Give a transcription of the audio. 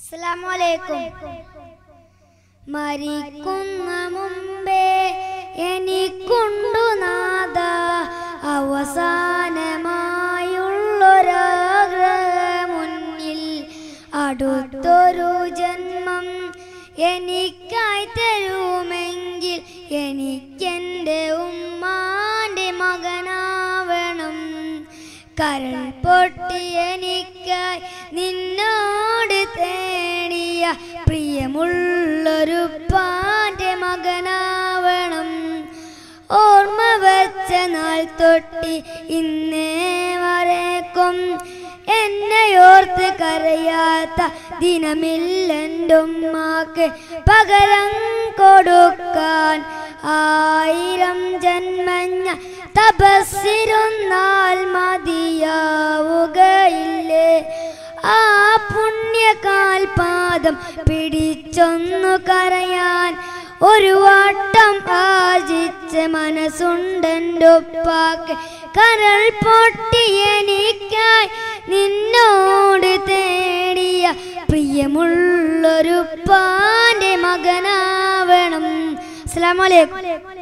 അസ്സലാമലൈക്കും മരിക്കുന്ന മുമ്പേ എനിക്കുണ്ടു നാദ അവസാനമായുള്ളൊരാഗ്രഹ മുന്നിൽ അടുത്തൊരു ജന്മം എനിക്കായി തരുമെങ്കിൽ എനിക്കെൻ്റെ ഉമ്മാൻ്റെ മകനാവണം കരൾ പൊട്ടി എനിക്കായി നിന്നോട് തേടിയ പ്രിയമുള്ളൊരു പാൻ്റെ മകനാവണം ഓർമ്മ വെച്ച നാൾ തൊട്ടി ഇന്നേ വരേക്കും എന്നെയോർത്ത് കരയാത്ത ദിനമില്ലെൻ്റെ ഉമ്മാക്ക് പകരം കൊടുക്കാൻ ആയിരം ജന്മഞ്ഞ തപസ്സിരുന്നാൽ മതിയാവുകയില്ലേ ആ പുണ്യകാൽ പാദം പിടിച്ചൊന്നു കരയാൻ ഒരു വട്ടം ആജിച്ച മനസ്സുണ്ടെൻ്റെ ഉപ്പാക്ക് കരൾ പൊട്ടി എനിക്കായി നിന്നോട് തേടിയ പ്രിയമുള്ളൊരു പാൻ്റെ മകനാവണം അസ്സലാമു അലൈക്കും